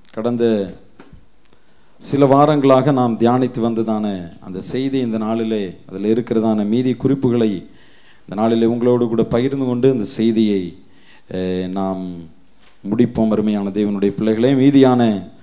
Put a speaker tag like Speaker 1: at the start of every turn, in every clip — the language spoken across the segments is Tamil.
Speaker 1: கடந்த சில வாரங்களாக நாம் தியானித்து வந்ததான அந்த செய்தி இந்த நாளிலே அதில் இருக்கிறதான மீதி குறிப்புகளை இந்த நாளிலே உங்களோடு கூட பகிர்ந்து கொண்டு இந்த செய்தியை அஹ், நாம் முடிப்போம் அருமையான தேவனுடைய பிள்ளைகளே மீதியான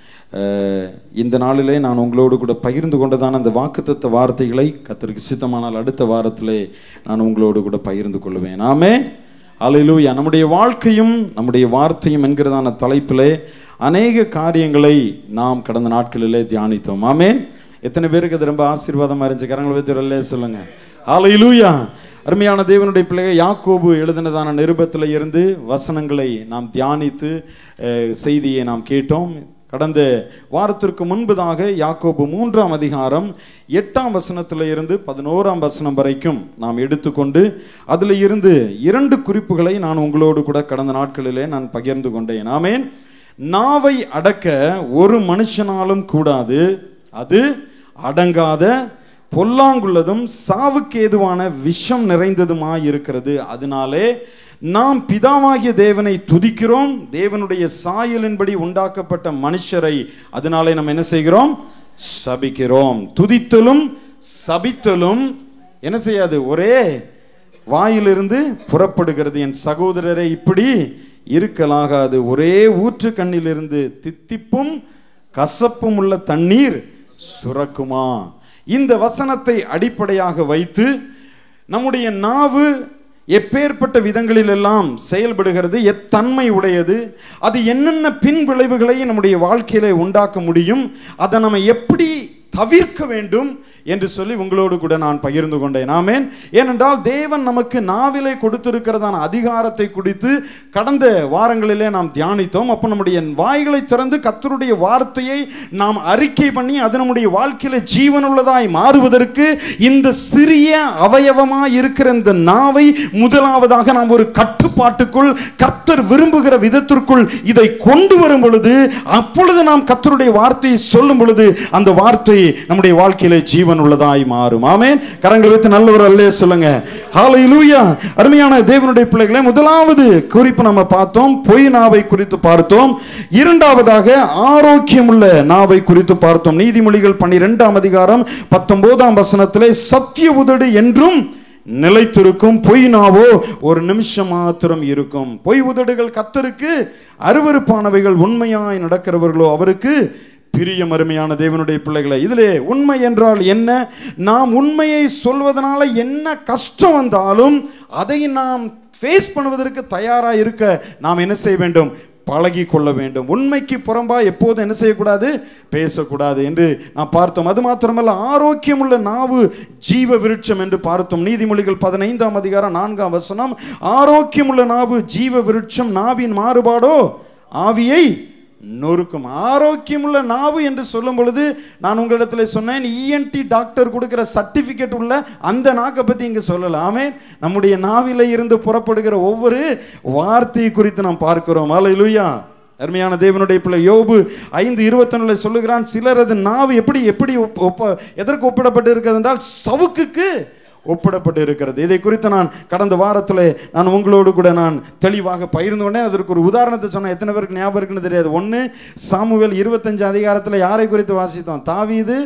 Speaker 1: அஹ், இந்த நாளிலே நான் உங்களோடு கூட பகிர்ந்து கொண்டதான அந்த வாக்குத்தத்த வார்த்தைகளை கத்தருக்கு சித்தமானால் அடுத்த வாரத்திலே நான் உங்களோடு கூட பகிர்ந்து கொள்வேன் ஆமே அல்லேலூயா நம்முடைய வாழ்க்கையும் நம்முடைய வார்த்தையும் என்கிறதான தலைப்பிலே அநேக காரியங்களை நாம் கடந்த நாட்களிலே தியானித்தோம் ஆமென் எத்தனை பேருக்கு அது ரொம்ப ஆசீர்வாதமா இருந்துச்சு கரங்களை வைத்திரல்லே சொல்லுங்க அல்லேலூயா அருமையான தேவனுடைய பிள்ளைகள் யாக்கோபு எழுதினதான நிருபத்தில் இருந்து வசனங்களை நாம் தியானித்து அஹ், செய்தியை நாம் கேட்டோம் கடந்த வாரத்திற்கு முன்பதாக யாக்கோபு மூன்றாம் அதிகாரம் எட்டாம் வசனத்தில் இருந்து பதினோராம் வசனம் வரைக்கும் நாம் எடுத்துக்கொண்டு அதில் இருந்து இரண்டு குறிப்புகளை நான் உங்களோடு கூட கடந்த நாட்களிலே நான் பகிர்ந்து கொண்டேன் ஆமேன் நாவை அடக்க ஒரு மனுஷனாலும் கூடாது அது அடங்காத பொல்லாங்குள்ளதும் சாவுக்கு ஏதுவான விஷம் நிறைந்ததுமாய் இருக்கிறது அதனாலே நாம் பிதாவாகிய தேவனை துதிக்கிறோம் தேவனுடைய சாயலின்படி உண்டாக்கப்பட்ட மனுஷரை அதனாலே நாம் என்ன செய்கிறோம் சபிக்கிறோம் துதித்தலும் சபித்தலும் என்ன செய்யாது ஒரே வாயிலிருந்து புறப்படுகிறது என் சகோதரரை இப்படி இருக்கலாகாது ஒரே ஊற்று கண்ணிலிருந்து தித்திப்பும் கசப்பும் உள்ள தண்ணீர் சுரக்குமா இந்த வசனத்தை அடிப்படையாக வைத்து நம்முடைய நாவு எப்பேற்பட்ட விதங்களில் எல்லாம் செயல்படுகிறது எத்தன்மை உடையது அது என்னென்ன பின் விளைவுகளை நம்முடைய வாழ்க்கையில உண்டாக்க முடியும் அதை நம்ம எப்படி தவிர்க்க வேண்டும் என்று சொல்லி உங்களோடு கூட நான் பகிர்ந்து கொண்டேன் ஆமேன் ஏனென்றால் தேவன் நமக்கு நாவிலே கொடுத்திருக்கிறதான அதிகாரத்தை குறித்து கடந்த வாரங்களிலே நாம் தியானித்தோம் அப்போ நம்முடைய வாய்களை திறந்து கத்தருடைய வார்த்தையை நாம் அறிக்கை பண்ணி அது நம்முடைய வாழ்க்கையில ஜீவனுள்ளதாய் மாறுவதற்கு இந்த சிறிய அவயவமாய் இருக்கிற இந்த நாவை முதலாவதாக நாம் ஒரு கட்டுப்பாட்டுக்குள் கர்த்தர் விரும்புகிற விதத்திற்குள் இதை கொண்டு வரும் பொழுது அப்பொழுது நாம் கர்த்தருடைய வார்த்தையை சொல்லும் பொழுது அந்த வார்த்தை நம்முடைய வாழ்க்கையில ஜீவன் உள்ளதாய் மாறும் ஆமென் கரங்களை வைத்து நல்லவர் அல்லே சொல்லுங்க ஹalleluya அருமையான தேவனுடைய பிள்ளைகளே முதலாவது குறிப்பு நம்ம பார்த்தோம் பொய் நாவை குறித்து பார்த்தோம் இரண்டாவதாக ஆரோக்கியமுள்ள நாவை குறித்து பார்த்தோம் நீதிமொழிகள் பன்னிரெண்டாம் அதிகாரம் பத்தொன்பதாம் வசனத்திலே சத்திய உதடு என்றும் நிலைத்திருக்கும் பொய் நாவோ ஒரு நிமிஷம் மாத்திரம் இருக்கும் பொய் உதடுகள் கத்தருக்கு அருவருப்பானவைகள் உண்மையாய் நடக்கிறவர்களோ அவருக்கு பிரியம் அருமையான தேவனுடைய பிள்ளைகளை இதிலே உண்மை என்றால் என்ன நாம் உண்மையை சொல்வதனால என்ன கஷ்டம் வந்தாலும் அதை நாம் ஃபேஸ் பண்ணுவதற்கு தயாராக இருக்க நாம் என்ன செய்ய வேண்டும் பழகி கொள்ள வேண்டும் உண்மைக்கு புறம்பா எப்போதும் என்ன செய்யக்கூடாது பேசக்கூடாது என்று நாம் பார்த்தோம் அது மாத்திரமல்ல ஆரோக்கியமுள்ள நாவு ஜீவ விருட்சம் என்று பார்த்தோம் நீதிமொழிகள் பதினைந்தாம் அதிகாரம் நான்காம் வசனம் ஆரோக்கியமுள்ள நாவு ஜீவ விருட்சம் நாவின் மாறுபாடோ ஆவியை நொறுக்கும் ஆரோக்கியமுள்ள நாவு என்று சொல்லும் பொழுது நான் உங்களிடத்தில் சொன்னேன் இஎன்டி டாக்டர் கொடுக்கிற சர்டிபிகேட் உள்ள அந்த நாக்கை பற்றி இங்கே சொல்லலாமே நம்முடைய நாவில இருந்து புறப்படுகிற ஒவ்வொரு வார்த்தையை குறித்து நாம் பார்க்கிறோம் அல்லேலூயா அருமையான தேவனுடைய பிள்ளை யோபு ஐந்து இருபத்தொன்னுல சொல்லுகிறான் சிலரது நாவு எப்படி எப்படி ஒப்ப ஒப்ப- எதற்கு ஒப்பிடப்பட்டு இருக்கிறது என்றால் சவுக்குக்கு ஒப்பிடப்பட்டு இருக்கிறது இதை குறித்து நான் கடந்த வாரத்தில் நான் உங்களோடு கூட நான் தெளிவாக பகிர்ந்து கொண்டேன் அதற்கு ஒரு உதாரணத்தை சொன்னேன் எத்தனை பேருக்கு ஞாபகம் இருக்குன்னு தெரியாது ஒன்று சாமுவேல் இருபத்தஞ்சு அதிகாரத்தில் யாரை குறித்து வாசித்தோம் தாவீது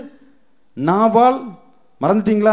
Speaker 1: நாபால் மறந்துட்டீங்களா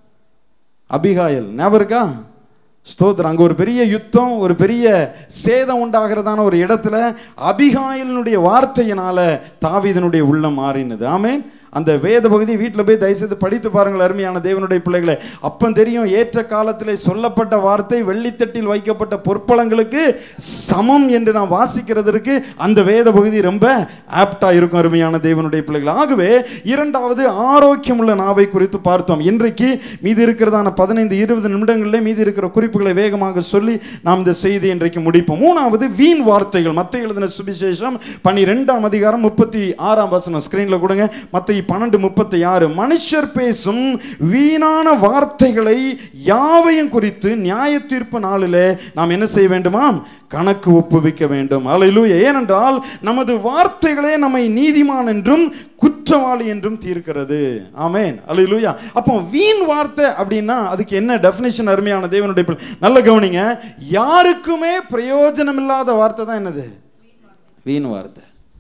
Speaker 1: அபிகாயல் ஞாபகம் இருக்கா ஸ்தோத்திரம் அங்கே ஒரு பெரிய யுத்தம் ஒரு பெரிய சேதம் உண்டாகிறதான ஒரு இடத்துல அபிகாயலினுடைய வார்த்தையினால தாவீதனுடைய உள்ளம் மாறினது ஆமென் அந்த வேத பகுதி வீட்டில் போய் தயவுசெய்து படித்து பாருங்கள் அருமையான தேவனுடைய பிள்ளைகளை அப்போ தெரியும் ஏற்ற காலத்தில் சொல்லப்பட்ட வார்த்தை வெள்ளித்தட்டில் வைக்கப்பட்ட பொற்பளங்களுக்கு சமம் என்று நாம் வாசிக்கிறதற்கு அந்த வேத பகுதி ரொம்ப ஆப்டா இருக்கும் அருமையான தேவனுடைய பிள்ளைகள் ஆகவே இரண்டாவது ஆரோக்கியமுள்ள நாவை குறித்து பார்த்தோம் இன்றைக்கு மீதி இருக்கிறதான பதினைந்து இருபது நிமிடங்களிலே மீதி இருக்கிற குறிப்புகளை வேகமாக சொல்லி நாம் இந்த செய்தி இன்றைக்கு முடிப்போம் மூணாவது வீண் வார்த்தைகள் மத்த எழுதின சுவிசேஷம் பன்னிரெண்டாம் அதிகாரம் முப்பத்தி ஆறாம் வசனம் ஸ்கிரீன்ல கொடுங்க மத்த பன்னெண்டு முப்பத்தி ஆறு மனுஷர் பேசும் வீணான வார்த்தைகளை யாவையும் குறித்து நியாய தீர்ப்பு நாளிலே நாம் என்ன செய்ய வேண்டுமாம் கணக்கு ஒப்புவிக்க வேண்டும் அல்லேலூயா ஏனென்றால் நமது வார்த்தைகளே நம்மை நீதிமான் என்றும் குற்றவாளி என்றும் தீர்க்கிறது ஆமென் அல்லேலூயா அப்போ வீண் வார்த்தை அப்படின்னா அதுக்கு என்ன டெஃபினேஷன் அருமையான தேவனுடைய பிள்ளை. நல்ல கவனிங்க யாருக்குமே பிரயோஜனம் இல்லாத வார்த்தை தான் என்னது வீண் வார்த்தை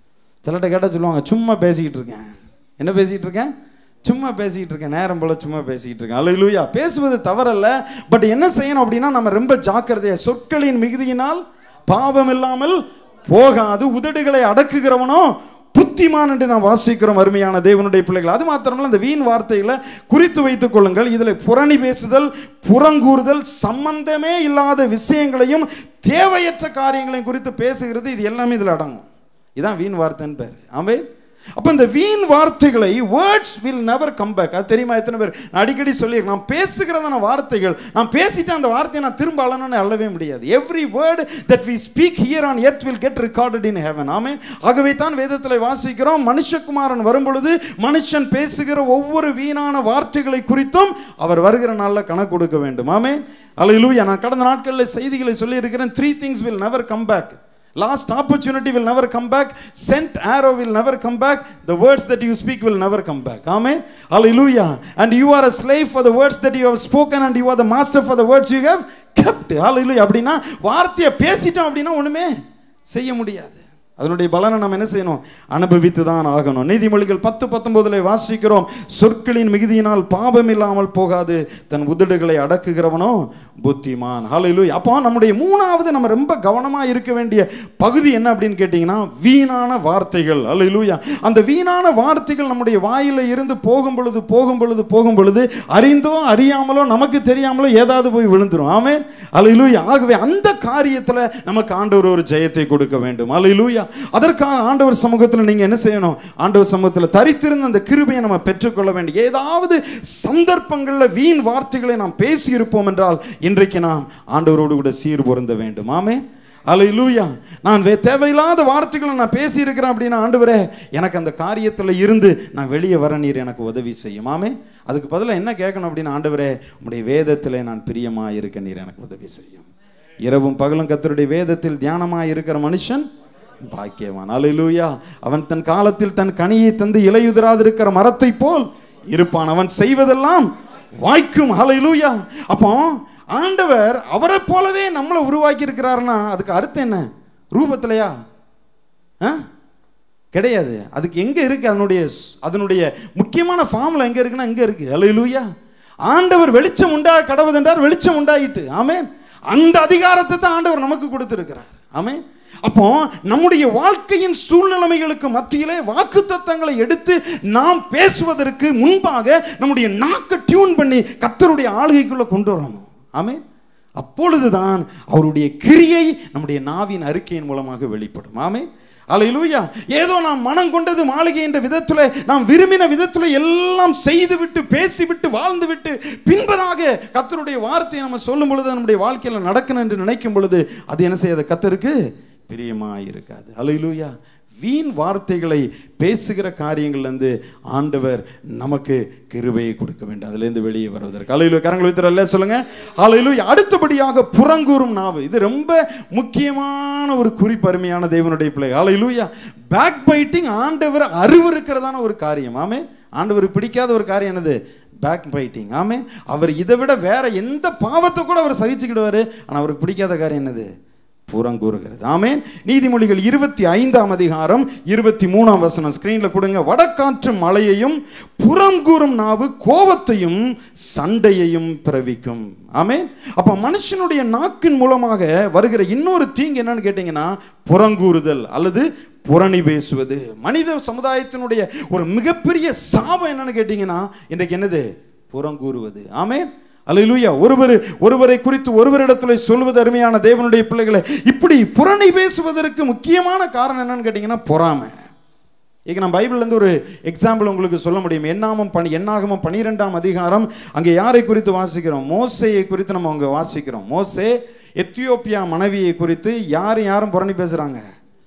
Speaker 1: சிலர்கிட்ட கேட்டால் சொல்லுவாங்க சும்மா பேசிக்கிட்டு இருக்கேன் என்ன பேசிக்கிட்டு இருக்கேன் சும்மா பேசிக்கிட்டு இருக்கேன் நேரம் போல சும்மா பேசிக்கிட்டு இருக்கேன் அல்லேலூயா பேசுவது தவறல்ல பட் என்ன செய்யணும் அப்படின்னா நம்ம ரொம்ப ஜாக்கிரதையா சொற்களின் மிகுதியினால் பாவம் இல்லாமல் போகாது உதடுகளை அடக்குகிறவனோ புத்திமான் என்று நாம் வாசிக்கிறோம் அருமையான தேவனுடைய பிள்ளைகள் அது மாத்திரமல்ல இந்த வீண் வார்த்தைகளை குறித்து வைத்துக் கொள்ளுங்கள் இதில் புரணி பேசுதல் புறங்கூறுதல் சம்பந்தமே இல்லாத விஷயங்களையும் தேவையற்ற காரியங்களையும் குறித்து பேசுகிறது இது எல்லாமே இதில் அடங்கும் இதான் வீண் வார்த்தைன்னு பேர் ஆமே அப்போ இந்த வீண் வார்த்தைகளை words will never come back அது தெரியுமா எத்தனை பேர் நான் அடிக்கடி சொல்லியிருக்கேன் நான் பேசுகிறதான வார்த்தைகள் நான் பேசிட்டு அந்த வார்த்தையை நான் திரும்ப அழணும்னு அள்ளவே முடியாது every word that we speak here on earth will get recorded in heaven ஆமே ஆகவே தான் வேதத்தில் வாசிக்கிறோம் மனுஷகுமாரன் வரும்பொழுது மனுஷன் பேசுகிற ஒவ்வொரு வீணான வார்த்தைகளை குறித்தும் அவர் வருகிற நாளில் கணக்கு கொடுக்க வேண்டும் ஆமே அல்ல நான் கடந்த நாட்களில் செய்திகளை சொல்லியிருக்கிறேன் three things will never come back Last opportunity will never come back. Sent arrow will never come back. The words that you speak will never come back. Amen. Hallelujah. And you are a slave for the words that you have spoken, and you are the master for the words you have kept. Hallelujah. அப்படின்னா வார்த்தையை பேசிட்டோம் அப்படின்னா ஒண்ணுமே செய்ய முடியாது அதனுடைய பலனை நம்ம என்ன செய்யணும் அனுபவித்து தான் ஆகணும் நீதிமொழிகள் பத்து பத்தொன்பதுல வாசிக்கிறோம் சொற்களின் மிகுதியினால் பாவம் இல்லாமல் போகாது தன் உதடுகளை அடக்குகிறவனோ புத்திமான் ஹalleluya அப்போ நம்முடைய மூணாவது நம்ம ரொம்ப கவனமா இருக்க வேண்டிய பகுதி என்ன அப்படின்னு கேட்டிங்கன்னா வீணான வார்த்தைகள் ஹalleluya அந்த வீணான வார்த்தைகள் நம்முடைய வாயில இருந்து போகும் பொழுது போகும் பொழுது போகும் பொழுது அறிந்தோ அறியாமலோ நமக்கு தெரியாமலோ ஏதாவது போய் விழுந்துரும் ஆமென் ஹalleluya ஆகவே அந்த காரியத்துல நமக்கு ஆண்டவர் ஒரு ஜெயத்தை கொடுக்க வேண்டும் ஹalleluya அதற்காக ஆண்டவர் சமூகத்தில் நீங்க என்ன செய்யணும் ஆண்டவர் சமூகத்தில் தரித்திருந்த அந்த கிருபையை நம்ம பெற்றுக்கொள்ள வேண்டும் ஏதாவது சந்தர்ப்பங்களில் வீண் வார்த்தைகளை நாம் பேசி இருப்போம் என்றால் இன்றைக்கு நாம் ஆண்டவரோடு கூட சீர் பொருந்த வேண்டும் ஆமே அல்லேலூயா நான் வே தேவையில்லாத வார்த்தைகளை நான் பேசி இருக்கிறேன் அப்படின்னா ஆண்டவரே எனக்கு அந்த காரியத்தில் இருந்து நான் வெளியே வர நீர் எனக்கு உதவி செய்யும் ஆமே அதுக்கு பதிலாக என்ன கேட்கணும் அப்படின்னு ஆண்டவரே உங்களுடைய வேதத்தில் நான் பிரியமாக இருக்க நீர் எனக்கு உதவி செய்யும் இரவும் பகலும் கத்தருடைய வேதத்தில் தியானமாக இருக்கிற மனுஷன் பாக்கியவான் அல்லேலூயா அவன் தன் காலத்தில் தன் கனியை தந்து இலையுதிராதிருக்கிற மரத்தை போல் இருப்பான் அவன் செய்வதெல்லாம் வாய்க்கும் ஹalleluya அப்போ ஆண்டவர் அவரை போலவே நம்மளை உருவாக்கி இருக்கிறாருன்னா அதுக்கு அர்த்தம் என்ன ரூபத்திலையா ஆ? கிடையாது அதுக்கு எங்க இருக்கு அதனுடைய அதனுடைய முக்கியமான ஃபார்முலா எங்க இருக்குன்னா எங்க இருக்கு ஹalleluya ஆண்டவர் வெளிச்சம் உண்டா கடவுள் என்றார் வெளிச்சம் உண்டாயிட்டு ஆமென் அந்த அதிகாரத்தை தான் ஆண்டவர் நமக்கு கொடுத்திருக்கிறார் ஆமென் அப்போ நம்முடைய வாழ்க்கையின் சூழ்நிலைமைகளுக்கு மத்தியிலே வாக்கு தத்தங்களை எடுத்து நாம் பேசுவதற்கு முன்பாக நம்முடைய நாக்கை டியூன் பண்ணி கத்தருடைய ஆளுகைக்குள்ள கொண்டு வரணும் ஆமே அப்பொழுதுதான் அவருடைய கிரியை நம்முடைய நாவின் அறிக்கையின் மூலமாக வெளிப்படும் ஆமே அல்லேலூயா ஏதோ நாம் மனம் கொண்டது மாளிகை என்ற விதத்தில் நாம் விரும்பின விதத்தில் எல்லாம் செய்துவிட்டு பேசிவிட்டு வாழ்ந்துவிட்டு பின்பதாக கத்தருடைய வார்த்தையை நம்ம சொல்லும் பொழுது நம்முடைய வாழ்க்கையில் நடக்கணும் என்று நினைக்கும் பொழுது அது என்ன செய்யாது கத்தருக்கு பிரியமாக இருக்காது அல்லேலூயா வீண் வார்த்தைகளை பேசுகிற காரியங்கள்லேருந்து ஆண்டவர் நமக்கு கிருபையை கொடுக்க வேண்டும் அதுலேருந்து வெளியே வருவதற்கு அலையிலு கரங்களை வைத்திரல்ல சொல்லுங்க அலையிலு அடுத்தபடியாக புறங்கூறும் நாவு இது ரொம்ப முக்கியமான ஒரு குறிப்பு அருமையான தேவனுடைய பிள்ளை அலையிலூயா பேக் பைட்டிங் ஆண்டவர் அருவருக்கிறதான ஒரு காரியம் ஆமே ஆண்டவர் பிடிக்காத ஒரு காரியம் என்னது பேக் பைட்டிங் ஆமே அவர் இதை விட வேற எந்த பாவத்தை கூட அவர் சகிச்சுக்கிடுவாரு ஆனால் அவருக்கு பிடிக்காத காரியம் என்னது புறங்கூறுகிறது ஆமென் நீதிமொழிகள் இருபத்தி ஐந்தாம் அதிகாரம் இருபத்தி மூணாம் வசனம் ஸ்கிரீன்ல கொடுங்க வடக்காற்று மலையையும் புறங்கூறும் நாவு கோபத்தையும் சண்டையையும் பிறவிக்கும் ஆமென் அப்ப மனுஷனுடைய நாக்கின் மூலமாக வருகிற இன்னொரு தீங்கு என்னன்னு கேட்டீங்கன்னா புறங்கூறுதல் அல்லது புரணி பேசுவது மனித சமுதாயத்தினுடைய ஒரு மிகப்பெரிய சாபம் என்னன்னு கேட்டீங்கன்னா இன்றைக்கு என்னது புறங்கூறுவது ஆமென் அல்லேலூயா ஒருவர் ஒருவரை குறித்து ஒருவரிடத்துல சொல்வது அருமையான தேவனுடைய பிள்ளைகளை இப்படி புரணி பேசுவதற்கு முக்கியமான காரணம் என்னன்னு கேட்டிங்கன்னா பொறாமை ಈಗ நான் பைபிள்லேருந்து ஒரு எக்ஸாம்பிள் உங்களுக்கு சொல்ல முடியும் எண்ணாமம் பணி எண்ணாகமம் பனிரெண்டாம் அதிகாரம் அங்கே யாரை குறித்து வாசிக்கிறோம் மோசையை குறித்து நம்ம அங்கே வாசிக்கிறோம் மோசே எத்தியோப்பியா மனைவியை குறித்து யார் யாரும் புரணி பேசுகிறாங்க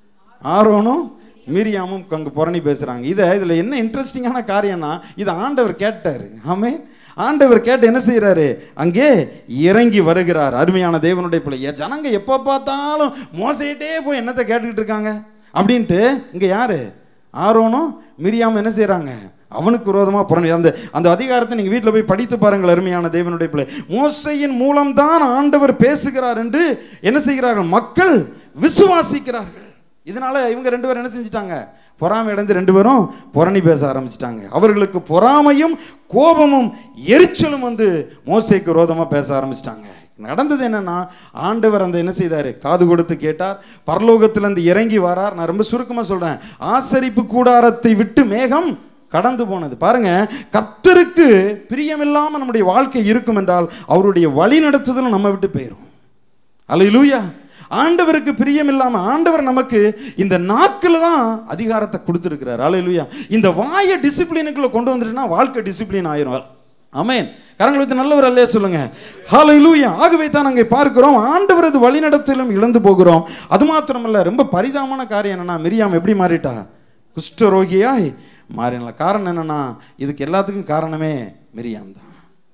Speaker 1: ஆரோனும் மீரியாமும் அங்கே புரணி பேசுகிறாங்க இதை இதில் என்ன இன்ட்ரெஸ்டிங்கான காரியம்னா இதை ஆண்டவர் கேட்டார் ஆமே ஆண்டவர் கேட்டு என்ன செய்கிறாரு அங்கே இறங்கி வருகிறார் அருமையான தேவனுடைய பிள்ளை என் ஜனங்க எப்போ பார்த்தாலும் மோசையிட்டே போய் என்னத்தை கேட்டுக்கிட்டு இருக்காங்க அப்படின்ட்டு இங்கே யாரு ஆரோனும் மிரியாமும் என்ன செய்கிறாங்க அவனுக்கு விரோதமாக புறணி அந்த அந்த அதிகாரத்தை நீங்கள் வீட்டில் போய் படித்து பாருங்கள் அருமையான தேவனுடைய பிள்ளை மோசையின் மூலம்தான் ஆண்டவர் பேசுகிறார் என்று என்ன செய்கிறார்கள் மக்கள் விசுவாசிக்கிறார்கள் இதனால இவங்க ரெண்டு பேரும் என்ன செஞ்சிட்டாங்க பொறாமை அடைந்து ரெண்டு பேரும் புரணி பேச ஆரம்பிச்சிட்டாங்க அவர்களுக்கு பொறாமையும் கோபமும் எரிச்சலும் வந்து மோசைக்கு விரோதமாக பேச ஆரம்பிச்சிட்டாங்க நடந்தது என்னன்னா ஆண்டவர் அந்த என்ன செய்தார் காது கொடுத்து கேட்டார் பரலோகத்திலிருந்து இறங்கி வரார் நான் ரொம்ப சுருக்கமாக சொல்கிறேன் ஆசரிப்பு கூடாரத்தை விட்டு மேகம் கடந்து போனது பாருங்க கர்த்தருக்கு பிரியமில்லாமல் நம்முடைய வாழ்க்கை இருக்கும் என்றால் அவருடைய வழி நடத்துதலும் நம்ம விட்டு போயிடும் அல்லேலூயா ஆண்டவருக்கு பிரியம் இல்லாம ஆண்டவர் நமக்கு இந்த நாக்கில் தான் அதிகாரத்தை கொடுத்துருக்கிறார் அல்லேலூயா இந்த வாயை டிசிப்ளினுக்குள்ள கொண்டு வந்துட்டுனா வாழ்க்கை டிசிப்ளின் ஆயிரும் ஆமென் கரங்களை வைத்து நல்லவர் அல்லையா சொல்லுங்க ஹalleluya ஆகவே தான் அங்கே பார்க்கிறோம் ஆண்டவரது வழிநடத்திலும் இழந்து போகிறோம் அது மாத்திரமல்ல ரொம்ப பரிதாபமான காரியம் என்னன்னா மிரியாம் எப்படி மாறிட்டா குஷ்டரோகியாய் மாறினால காரணம் என்னன்னா இதுக்கு எல்லாத்துக்கும் காரணமே மிரியாம் தான்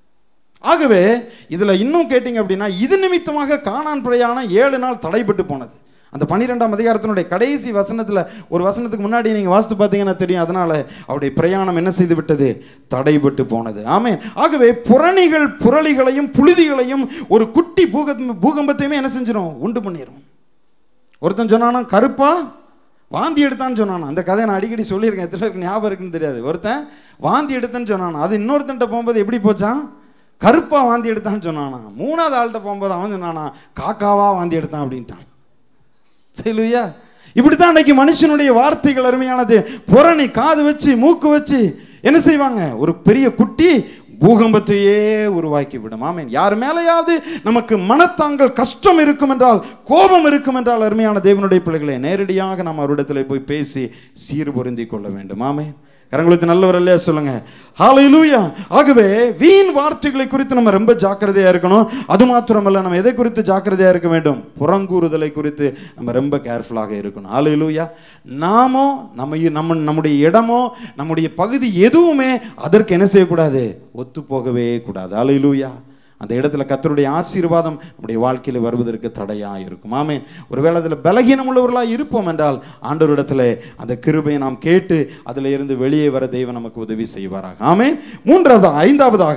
Speaker 1: ஆகவே இதில் இன்னும் கேட்டிங்க அப்படின்னா இது நிமித்தமாக காணான் பிரயாணம் ஏழு நாள் தடைபட்டு போனது அந்த பன்னிரெண்டாம் அதிகாரத்தினுடைய கடைசி வசனத்தில் ஒரு வசனத்துக்கு முன்னாடி நீங்கள் வாசித்து பார்த்தீங்கன்னா தெரியும் அதனால் அவருடைய பிரயாணம் என்ன செய்து விட்டது தடைபட்டு போனது ஆமென் ஆகவே புரணிகள் புரளிகளையும் புழுதிகளையும் ஒரு குட்டி பூக பூகம்பத்தையுமே என்ன செஞ்சிடும் உண்டு பண்ணிடும் ஒருத்தன் சொன்னானா கருப்பா வாந்தி எடுத்தான்னு சொன்னானா அந்த கதையை நான் அடிக்கடி சொல்லியிருக்கேன் எத்தனை பேருக்கு ஞாபகம் இருக்குன்னு தெரியாது ஒருத்தன் வாந்தி எடுத்தேன்னு சொன்னானா அது இன்னொருத்தன்ட்ட போகும்போது எப்படி போச்சான் கருப்பா வாந்தி எடுத்தான்னு சொன்னானா மூணாவது ஆள்கிட்ட போகும்போது அவன் சொன்னானா காக்காவா வாந்தி எடுத்தான் அப்படின்ட்டான் இல்லையா இப்படித்தான் அன்னைக்கு மனுஷனுடைய வார்த்தைகள் அருமையானது புறணி காது வச்சு மூக்கு வச்சு என்ன செய்வாங்க ஒரு பெரிய குட்டி பூகம்பத்தையே உருவாக்கி விடும் ஆமேன் யார் மேலேயாவது நமக்கு மனத்தாங்கள் கஷ்டம் இருக்கும் என்றால் கோபம் இருக்கும் என்றால் அருமையான தேவனுடைய பிள்ளைகளை நேரடியாக நாம் அவரிடத்தில் போய் பேசி சீர் பொருந்தி கொள்ள வேண்டும் ஆமேன் கரங்களுக்கு நல்லவர் இல்லையா சொல்லுங்க ஹalleluya ஆகவே வீண் வார்த்தைகளை குறித்து நம்ம ரொம்ப ஜாக்கிரதையா இருக்கணும் அது மாத்திரமல்ல நம்ம எதை குறித்து ஜாக்கிரதையா இருக்க வேண்டும் புறங்கூறுதலை குறித்து நம்ம ரொம்ப கேர்ஃபுல்லாக இருக்கணும் ஹalleluya நாமோ நம்ம நம்ம நம்முடைய இடமோ நம்முடைய பகுதி எதுவுமே அதற்கு என்ன செய்யக்கூடாது ஒத்து போகவே கூடாது ஹalleluya அந்த இடத்துல கத்தருடைய ஆசீர்வாதம் நம்முடைய வாழ்க்கையில் வருவதற்கு தடையாக இருக்கும் ஆமேன் ஒருவேளை அதில் பலகீனம் உள்ளவர்களாக இருப்போம் என்றால் ஆண்டவரிடத்துல அந்த கிருபையை நாம் கேட்டு அதில் இருந்து வெளியே வர தெய்வம் நமக்கு உதவி செய்வாராக ஆமேன் மூன்றாவது ஐந்தாவதாக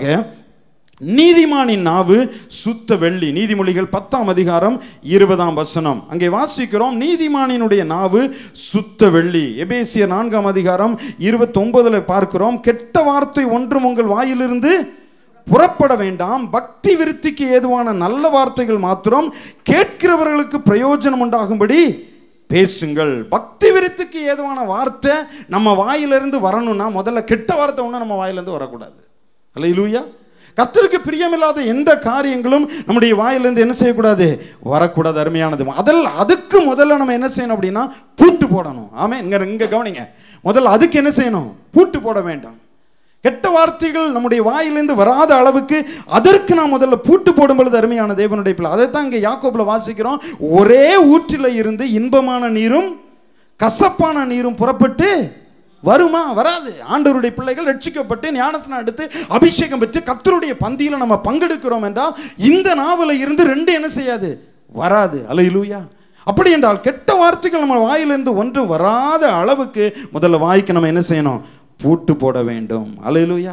Speaker 1: நீதிமானின் நாவு சுத்த வெள்ளி நீதிமொழிகள் பத்தாம் அதிகாரம் இருபதாம் வசனம் அங்கே வாசிக்கிறோம் நீதிமானினுடைய நாவு சுத்த வெள்ளி எபேசிய நான்காம் அதிகாரம் இருபத்தொன்பதுல பார்க்கிறோம் கெட்ட வார்த்தை ஒன்றும் உங்கள் வாயிலிருந்து புறப்பட வேண்டாம் பக்தி விருத்திக்கு ஏதுவான நல்ல வார்த்தைகள் மாத்திரம் கேட்கிறவர்களுக்கு பிரயோஜனம் உண்டாகும்படி பேசுங்கள் பக்தி விருத்திக்கு ஏதுவான வார்த்தை நம்ம வாயிலிருந்து வரணும்னா முதல்ல கெட்ட வார்த்தை ஒன்றும் நம்ம வாயிலிருந்து வரக்கூடாது அல்ல லூயா கத்தருக்கு பிரியமில்லாத எந்த காரியங்களும் நம்முடைய வாயிலிருந்து என்ன செய்யக்கூடாது வரக்கூடாது அருமையானது அதில் அதுக்கு முதல்ல நம்ம என்ன செய்யணும் அப்படின்னா பூட்டு போடணும் ஆமே இங்க இங்க கவனிங்க முதல்ல அதுக்கு என்ன செய்யணும் பூட்டு போட வேண்டும் கெட்ட வார்த்தைகள் நம்முடைய வாயிலிருந்து வராத அளவுக்கு அதற்கு நாம் முதல்ல பூட்டு போடும் பொழுது அருமையான தேவனுடைய பிள்ளை அதைத்தான் இங்கே யாக்கோபில் வாசிக்கிறோம் ஒரே ஊற்றில் இருந்து இன்பமான நீரும் கசப்பான நீரும் புறப்பட்டு வருமா வராது ஆண்டவருடைய பிள்ளைகள் ரட்சிக்கப்பட்டு ஞானஸ்நானம் எடுத்து அபிஷேகம் பெற்று கத்தருடைய பந்தியில் நம்ம பங்கெடுக்கிறோம் என்றால் இந்த நாவல இருந்து ரெண்டு என்ன செய்யாது வராது அலையிலூயா அப்படி என்றால் கெட்ட வார்த்தைகள் நம்ம வாயிலிருந்து ஒன்று வராத அளவுக்கு முதல்ல வாய்க்கு நம்ம என்ன செய்யணும் பூட்டு போட வேண்டும் அலையிலூயா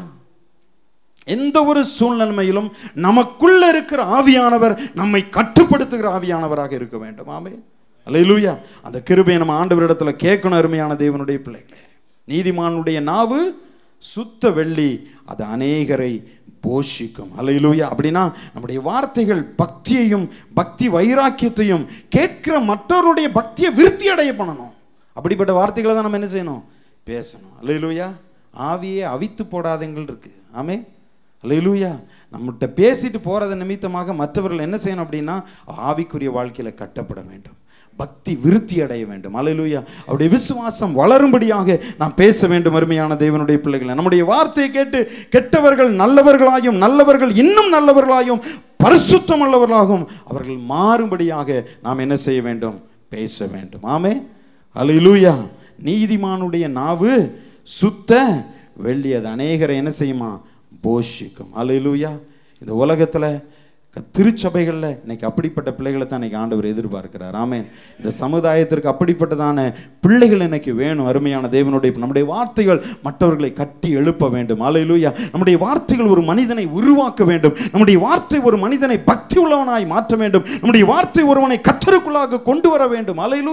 Speaker 1: எந்த ஒரு சூழ்நிலைமையிலும் நமக்குள்ள இருக்கிற ஆவியானவர் நம்மை கட்டுப்படுத்துகிற ஆவியானவராக இருக்க வேண்டும் ஆமே அலையிலூயா அந்த கிருபையை நம்ம ஆண்டவரிடத்துல கேட்கணும் அருமையான தேவனுடைய பிள்ளைகளே நீதிமானுடைய நாவு சுத்த வெள்ளி அது அநேகரை போஷிக்கும் அலையிலூயா அப்படின்னா நம்முடைய வார்த்தைகள் பக்தியையும் பக்தி வைராக்கியத்தையும் கேட்கிற மற்றவருடைய பக்தியை விருத்தி அடைய பண்ணணும் அப்படிப்பட்ட வார்த்தைகளை தான் நம்ம என்ன செய்யணும் பேசணும் அல்லையிலூயா ஆவியே அவித்து போடாதங்கள் இருக்கு ஆமே அல்லையிலூயா நம்மகிட்ட பேசிட்டு போறது நிமித்தமாக மற்றவர்கள் என்ன செய்யணும் அப்படின்னா ஆவிக்குரிய வாழ்க்கையில கட்டப்பட வேண்டும் பக்தி விருத்தி அடைய வேண்டும் அலையிலூயா அவருடைய விசுவாசம் வளரும்படியாக நாம் பேச வேண்டும் அருமையான தேவனுடைய பிள்ளைகளை நம்முடைய வார்த்தையை கேட்டு கெட்டவர்கள் நல்லவர்களாயும் நல்லவர்கள் இன்னும் நல்லவர்களாயும் பரிசுத்தம் உள்ளவர்களாகவும் அவர்கள் மாறும்படியாக நாம் என்ன செய்ய வேண்டும் பேச வேண்டும் ஆமே அலையிலூயா நீதிமானுடைய நாவு சுத்த வெள்ளி அது அநேகரை என்ன செய்யுமா போஷிக்கும் அலையிலூயா இந்த உலகத்தில் திருச்சபைகளில் இன்னைக்கு அப்படிப்பட்ட பிள்ளைகளை தான் இன்னைக்கு ஆண்டவர் எதிர்பார்க்கிறார் ஆமேன் இந்த சமுதாயத்திற்கு அப்படிப்பட்டதான பிள்ளைகள் இன்னைக்கு வேணும் அருமையான தேவனுடைய நம்முடைய வார்த்தைகள் மற்றவர்களை கட்டி எழுப்ப வேண்டும் அலையிலூயா நம்முடைய வார்த்தைகள் ஒரு மனிதனை உருவாக்க வேண்டும் நம்முடைய வார்த்தை ஒரு மனிதனை பக்தி உள்ளவனாய் மாற்ற வேண்டும் நம்முடைய வார்த்தை ஒருவனை கத்தருக்குள்ளாக கொண்டு வர வேண்டும் அலையிலூயா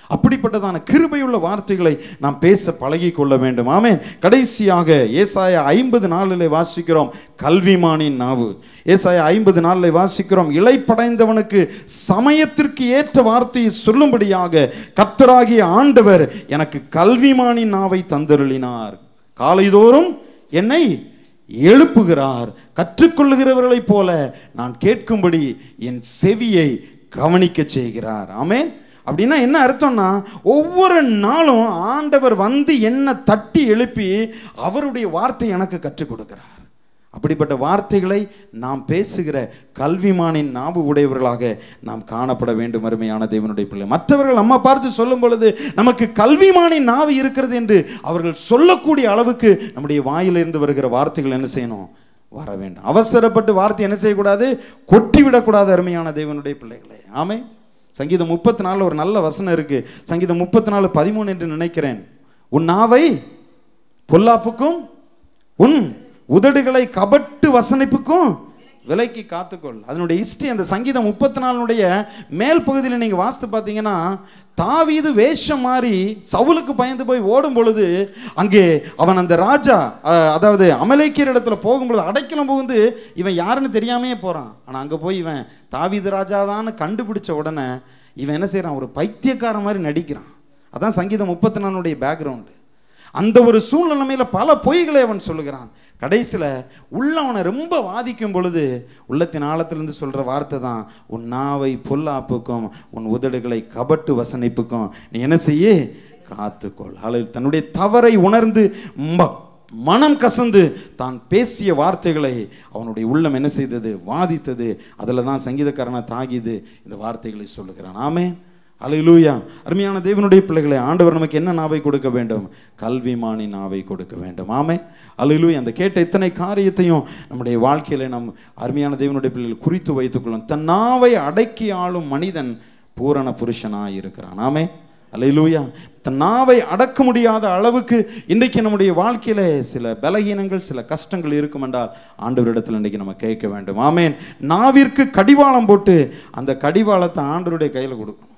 Speaker 1: அப்படிப்பட்டதான கிருபையுள்ள வார்த்தைகளை நாம் பேச பழகி கொள்ள வேண்டும் ஆமென் கடைசியாக ஏசாயா ஐம்பது நாளிலே வாசிக்கிறோம் கல்விமானின் நாவு ஏசாயா ஐம்பது நாளில் வாசிக்கிறோம் இலைப்படைந்தவனுக்கு சமயத்திற்கு ஏற்ற வார்த்தையை சொல்லும்படியாக கர்த்தராகிய ஆண்டவர் எனக்கு கல்விமானின் நாவை தந்தருளினார் காலைதோறும் என்னை எழுப்புகிறார் கற்றுக்கொள்ளுகிறவர்களைப் போல நான் கேட்கும்படி என் செவியை கவனிக்க செய்கிறார் ஆமென் அப்படின்னா என்ன அர்த்தம்னா ஒவ்வொரு நாளும் ஆண்டவர் வந்து என்ன தட்டி எழுப்பி அவருடைய வார்த்தை எனக்கு கற்றுக் கொடுக்கிறார் அப்படிப்பட்ட வார்த்தைகளை நாம் பேசுகிற கல்விமானின் நாவு உடையவர்களாக நாம் காணப்பட வேண்டும் அருமையான தேவனுடைய பிள்ளை மற்றவர்கள் நம்ம பார்த்து சொல்லும் பொழுது நமக்கு கல்விமானின் நாவு இருக்கிறது என்று அவர்கள் சொல்லக்கூடிய அளவுக்கு நம்முடைய வாயிலிருந்து வருகிற வார்த்தைகள் என்ன செய்யணும் வர வேண்டும் அவசரப்பட்டு வார்த்தை என்ன செய்யக்கூடாது கொட்டி விடக்கூடாது அருமையான தேவனுடைய பிள்ளைகளே ஆமே சங்கீதம் முப்பத்தி நாலில் ஒரு நல்ல வசனம் இருக்கு சங்கீதம் முப்பத்தி நாலு பதிமூணு என்று நினைக்கிறேன் உன் நாவை பொல்லாப்புக்கும் உன் உதடுகளை கபட்டு வசனிப்புக்கும் விலைக்கு காத்துக்கொள் அதனுடைய ஹிஸ்டரி அந்த சங்கீதம் முப்பத்தி நாலுடைய மேல் பகுதியில் நீங்கள் வாசித்து பார்த்தீங்கன்னா தாவீது வேஷம் மாறி சவுலுக்கு பயந்து போய் ஓடும் பொழுது அங்கே அவன் அந்த ராஜா அஹ், அதாவது அமலேக்கியர் இடத்துல போகும்பொழுது அடைக்கலம் புகுந்து இவன் யாருன்னு தெரியாமையே போகிறான் ஆனால் அங்கே போய் இவன் தாவீது ராஜாதான்னு கண்டுபிடிச்ச உடனே இவன் என்ன செய்கிறான் ஒரு பைத்தியக்காரன் மாதிரி நடிக்கிறான் அதான் சங்கீதம் முப்பத்தி நாலுடைய பேக்ரவுண்டு அந்த ஒரு சூழ்நிலைமையில பல பொய்களை அவன் சொல்லுகிறான் கடைசியில் உள்ள அவனை ரொம்ப வாதிக்கும் பொழுது உள்ளத்தின் ஆழத்திலிருந்து சொல்ற வார்த்தை தான் உன் நாவை பொல்லாப்புக்கும் உன் உதடுகளை கபட்டு வசனிப்புக்கும் நீ என்ன செய்ய காத்துக்கொள் அல்லது தன்னுடைய தவறை உணர்ந்து ம- மனம் கசந்து தான் பேசிய வார்த்தைகளை அவனுடைய உள்ளம் என்ன செய்தது வாதித்தது அதில் தான் சங்கீதக்காரனை தாகிது இந்த வார்த்தைகளை சொல்லுகிறான் ஆமே அலையிலூயா அருமையான தேவனுடைய பிள்ளைகளை ஆண்டவர் நமக்கு என்ன நாவை கொடுக்க வேண்டும் கல்விமானி நாவை கொடுக்க வேண்டும் ஆமே அலையிலூயா அந்த கேட்ட இத்தனை காரியத்தையும் நம்முடைய வாழ்க்கையில நம் அருமையான தேவனுடைய பிள்ளைகள் குறித்து வைத்துக்கொள்ளும் தன் நாவை அடக்கி ஆளும் மனிதன் பூரண புருஷனாய் இருக்கிறான் ஆமே அலையிலூயா தன் நாவை அடக்க முடியாத அளவுக்கு இன்றைக்கு நம்முடைய வாழ்க்கையில சில பலகீனங்கள் சில கஷ்டங்கள் இருக்கும் என்றால் ஆண்டவரிடத்தில் இன்றைக்கு நம்ம கேட்க வேண்டும் ஆமேன் நாவிற்கு கடிவாளம் போட்டு அந்த கடிவாளத்தை ஆண்டவருடைய கையில் கொடுக்கணும்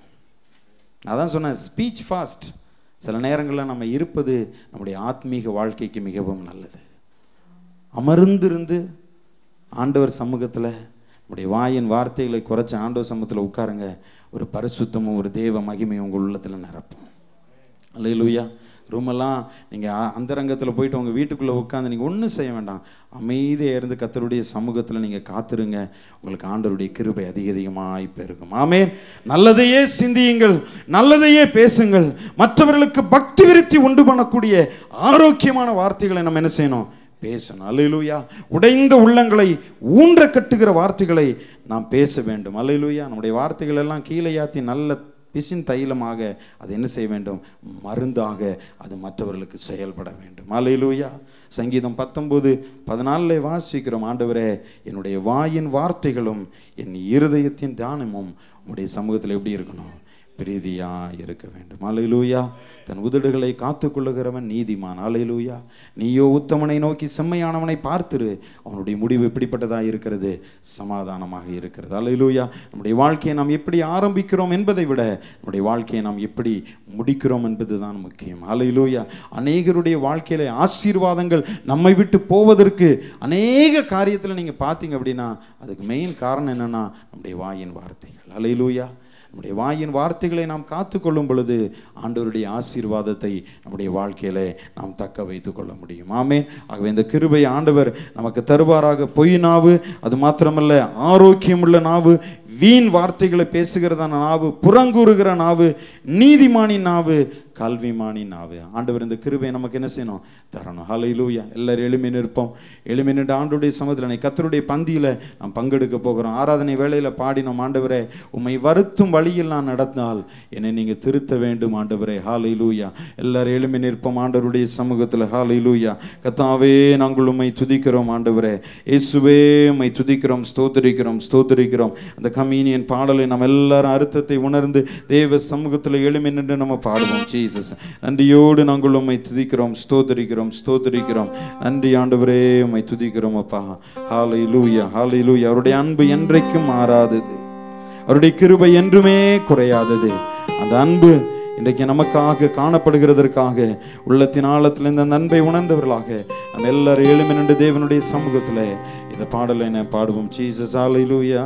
Speaker 1: அதான் சொன்னேன் ஸ்பீச் ஃபாஸ்ட் சில நேரங்களில் நம்ம இருப்பது நம்முடைய ஆத்மீக வாழ்க்கைக்கு மிகவும் நல்லது அமர்ந்திருந்து ஆண்டவர் சமூகத்தில் நம்முடைய வாயின் வார்த்தைகளை குறைச்சி ஆண்டவர் சமூகத்தில் உட்காருங்க ஒரு பரிசுத்தமும் ஒரு தேவ மகிமையும் உங்கள் உள்ளத்தில் நிரப்பும் அல்லையிலுயா ரூமெல்லாம் நீங்கள் அந்தரங்கத்தில் போயிட்டு உங்கள் வீட்டுக்குள்ளே உட்காந்து நீங்கள் ஒன்றும் செய்ய வேண்டாம் அமைதியாக இருந்து கத்தருடைய சமூகத்தில் நீங்கள் காத்துருங்க உங்களுக்கு ஆண்டவருடைய கிருபை அதிக அதிகமாய் பெருகும் ஆமேன் நல்லதையே சிந்தியுங்கள் நல்லதையே பேசுங்கள் மற்றவர்களுக்கு பக்தி விருத்தி உண்டு பண்ணக்கூடிய ஆரோக்கியமான வார்த்தைகளை நம்ம என்ன செய்யணும் பேசணும் அல்லையிலூயா உடைந்த உள்ளங்களை ஊன்ற கட்டுகிற வார்த்தைகளை நாம் பேச வேண்டும் அல்லையிலூயா நம்முடைய வார்த்தைகள் எல்லாம் கீழையாத்தி நல்ல பிசின் தைலமாக அது என்ன செய்ய வேண்டும் மருந்தாக அது மற்றவர்களுக்கு செயல்பட வேண்டும் அல்லையிலூயா சங்கீதம் பத்தொன்பது பதினாலில் வாசிக்கிறோம் ஆண்டவரே என்னுடைய வாயின் வார்த்தைகளும் என் இருதயத்தின் தியானமும் உங்களுடைய சமூகத்தில் எப்படி இருக்கணும் பிரீதியா இருக்க வேண்டும் அலையிலூயா தன் உதடுகளை காத்துக்கொள்ளுகிறவன் நீதிமான் அலையிலூயா நீயோ உத்தமனை நோக்கி செம்மையானவனை பார்த்துரு அவனுடைய முடிவு எப்படிப்பட்டதாக இருக்கிறது சமாதானமாக இருக்கிறது அலையிலூயா நம்முடைய வாழ்க்கையை நாம் எப்படி ஆரம்பிக்கிறோம் என்பதை விட நம்முடைய வாழ்க்கையை நாம் எப்படி முடிக்கிறோம் என்பதுதான் முக்கியம் அலையிலூயா அநேகருடைய வாழ்க்கையில ஆசீர்வாதங்கள் நம்மை விட்டு போவதற்கு அநேக காரியத்தில் நீங்கள் பார்த்தீங்க அப்படின்னா அதுக்கு மெயின் காரணம் என்னன்னா நம்முடைய வாயின் வார்த்தைகள் அலையிலூயா நம்முடைய வாயின் வார்த்தைகளை நாம் காத்துக்கொள்ளும் பொழுது ஆண்டவருடைய ஆசீர்வாதத்தை நம்முடைய வாழ்க்கையில நாம் தக்க வைத்துக் கொள்ள முடியும் ஆமென் ஆகவே இந்த கிருபை ஆண்டவர் நமக்கு தருவாராக பொய் நாவு அது மாத்திரமல்ல ஆரோக்கியமுள்ள நாவு வீண் வார்த்தைகளை பேசுகிறதான நாவு புறங்கூறுகிற நாவு நீதிமானின் நாவு கல்விமானின் நாவு ஆண்டவர் இந்த கிருபை நமக்கு என்ன செய்யணும் தரணும் ஹalleluya எல்லாரும் எளிமை நிற்போம் எளிமை நின்று ஆண்டுடைய சமூகத்தில் நீ கத்தருடைய பந்தியில் நாம் பங்கெடுக்க போகிறோம் ஆராதனை வேளையில் பாடினோம் ஆண்டவரே உம்மை வருத்தும் வழியில் நான் நடந்தால் என்னை நீங்கள் திருத்த வேண்டும் ஆண்டவரே ஹalleluya எல்லாரும் எளிமை நிற்போம் ஆண்டவருடைய சமூகத்தில் ஹalleluya கத்தாவே நாங்கள் உம்மை துதிக்கிறோம் ஆண்டவரே இயேசுவே உம்மை துதிக்கிறோம் ஸ்தோத்திரிக்கிறோம் ஸ்தோத்திரிக்கிறோம் அந்த கமீனியன் பாடலை நம்ம எல்லாரும் அர்த்தத்தை உணர்ந்து தேவ சமூகத்தில் எளிமை நின்று நம்ம பாடுவோம் ஜீசஸ் நன்றியோடு நாங்கள் உம்மை துதிக்கிறோம் ஸ்தோத்திரிக்கிறோம் ஸ்தோத்திரிக்கிறோம் நன்றி ஆண்டவரே உம்மை துதிக்கிறோம் அப்பா ஹாலை லூயா ஹாலை லூயா அவருடைய அன்பு என்றைக்கும் மாறாதது அவருடைய கிருபை என்றுமே குறையாதது அந்த அன்பு இன்றைக்கு நமக்காக காணப்படுகிறதற்காக உள்ளத்தின் ஆழத்தில் இந்த நன்மை உணர்ந்தவர்களாக நம்ம எல்லாரும் எளிமை நின்று தேவனுடைய சமூகத்தில் இந்த பாடலை நான் பாடுவோம் ஜீசஸ் ஹalleluya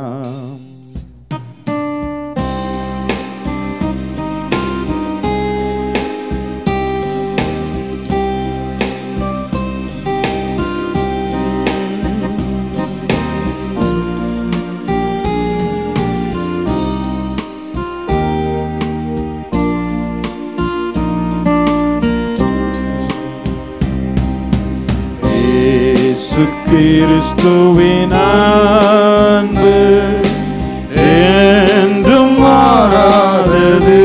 Speaker 1: இயேசு கிறிஸ்துவின் அன்பு என்றும் மாறாதது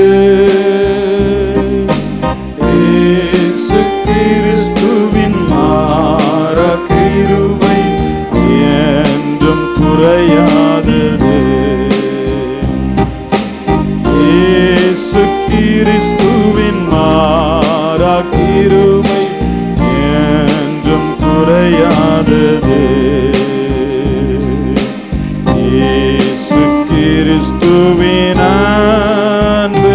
Speaker 1: இயேசு கிறிஸ்துவின் மாற கிருபை என்றும் குறையாதது இயேசு கிறிஸ்துவின் மாறா கிருபை என்றும் குறையாதது இயேசு கிறிஸ்துவின் அன்பு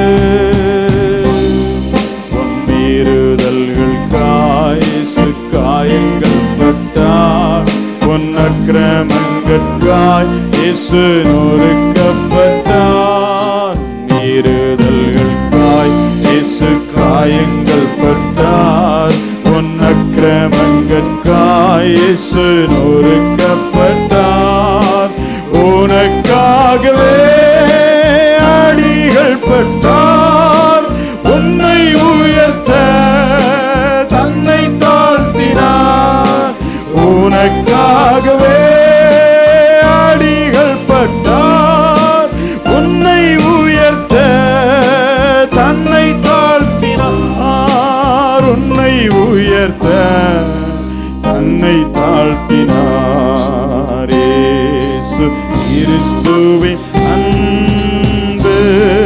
Speaker 1: மீறுதல்கள் காயசு காயங்கள் பட்டார் உன் அக்கிரமங்கட்காய் இயேசு நொறுக்கப்பட்டார் மீறுதல்கள் காய் இயேசு காயங்கள் பட்டார் உன் அக்கிரமங்கட்காய் இயேசு நொறுக்கப்பட்டார் உனக்காகவே அடிகள் பட்டார் உன்னை உயர்த்த தன்னை தாழ்த்தினார் உனக்காகவே அடிகள் பட்டார் உன்னை உயர்த்த தன்னை தாழ்த்தினார் உன்னை உயர்த்த தன்னை தாழ்த்தினார் இயேசு கிறிஸ்துவின் அன்பு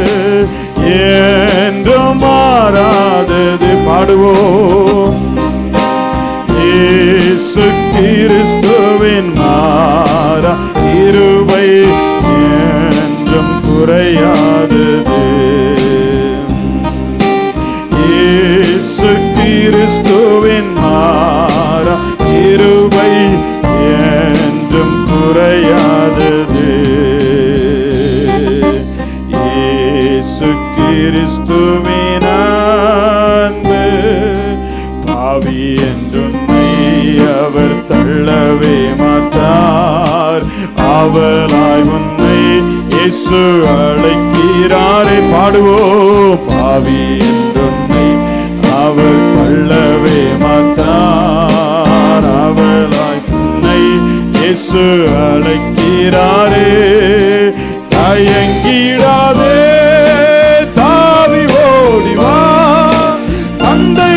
Speaker 1: என்றும் மாறாதது பாடுவோம் இயேசு கிறிஸ்துவின் மாறா இருவை என்றும் குறையாதது இயேசு கிறிஸ்துவின் மாறா இருவை என்றும் குறையாதது இயேசு கிறிஸ்துவின் அன்பு பாவி என்றுன்னை அவர் தள்ளவே மாட்டார் அவளாய் உன்னை இயேசு அழைக்கிறாரே பாடுவோம் பாவி என்றுன்னை அவர் தள்ளவே மாட்டார் அவளாய் உன்னை இயேசு அழைக்கிறாரே தயங்கிடாதே தாவி ஓடிவா தந்தை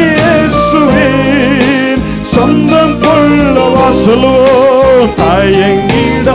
Speaker 1: இயேசுவின் சொந்தம் கொள்ளவா சொல்லுவோம் தயங்கிட